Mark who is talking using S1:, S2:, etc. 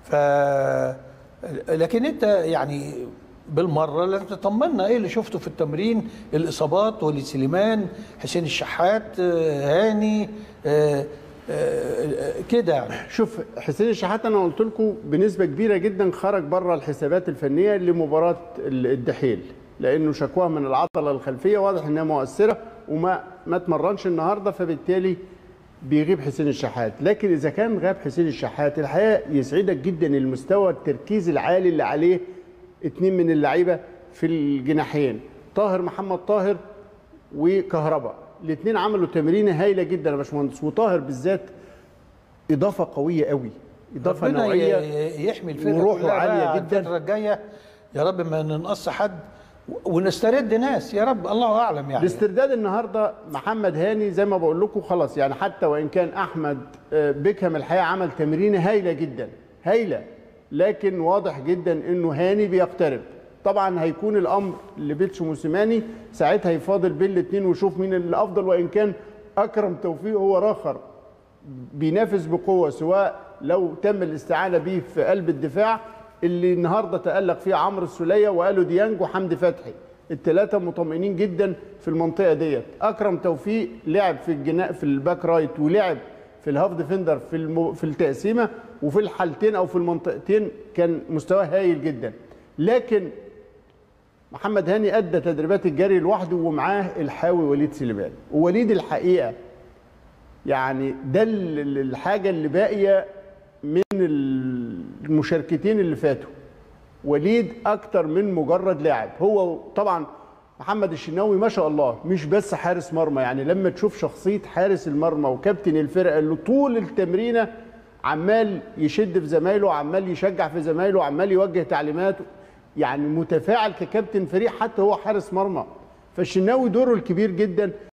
S1: ف لكن انت يعني بالمره لازم تطمنا ايه اللي شفته في التمرين الاصابات وليد سليمان حسين الشحات آه، هاني آه، آه، كده يعني
S2: شوف حسين الشحات انا قلت لكم بنسبه كبيره جدا خرج بره الحسابات الفنيه لمباراه الدحيل لانه شكواه من العضله الخلفيه واضح انها مؤثره وما ما اتمرنش النهارده فبالتالي بيغيب حسين الشحات لكن اذا كان غاب حسين الشحات الحقيقه يسعدك جدا المستوى التركيز العالي اللي عليه اتنين من اللعيبه في الجناحين طاهر محمد طاهر وكهرباء الاثنين عملوا تمرينه هايله جدا يا باشمهندس وطاهر بالذات اضافه قويه قوي اضافه
S1: ربنا
S2: نوعيه
S1: ي- يحمي الفرقه
S2: وروحه
S1: كلها
S2: عالية
S1: بقى
S2: جدا.
S1: الفتره الجايه يا رب ما ننقص حد ونسترد ناس يا رب الله اعلم يعني
S2: الاسترداد النهارده محمد هاني زي ما بقول لكم خلاص يعني حتى وان كان احمد آه، بيكهام الحقيقه عمل تمرينه هايله جدا هايله لكن واضح جدا انه هاني بيقترب طبعا هيكون الامر لبيتسو موسيماني ساعتها يفاضل بين الاثنين ويشوف مين الافضل وان كان اكرم توفيق هو راخر بينافس بقوه سواء لو تم الاستعانه بيه في قلب الدفاع اللي النهارده تالق فيه عمرو السوليه والو ديانج وحمدي فتحي الثلاثه مطمئنين جدا في المنطقه ديت اكرم توفيق لعب في الجناء في الباك رايت ولعب في الهاف ديفندر في الم... في التقسيمه وفي الحالتين او في المنطقتين كان مستواه هايل جدا لكن محمد هاني ادى تدريبات الجري لوحده ومعاه الحاوي وليد سليمان ووليد الحقيقه يعني ده ال- ال- الحاجه اللي باقيه من المشاركتين اللي فاتوا وليد اكتر من مجرد لاعب هو طبعا محمد الشناوي ما شاء الله مش بس حارس مرمى يعني لما تشوف شخصيه حارس المرمى وكابتن الفرقه اللي طول التمرينه عمال يشد في زمايله عمال يشجع في زمايله عمال يوجه تعليماته يعني متفاعل ككابتن فريق حتى هو حارس مرمى فالشناوي دوره الكبير جدا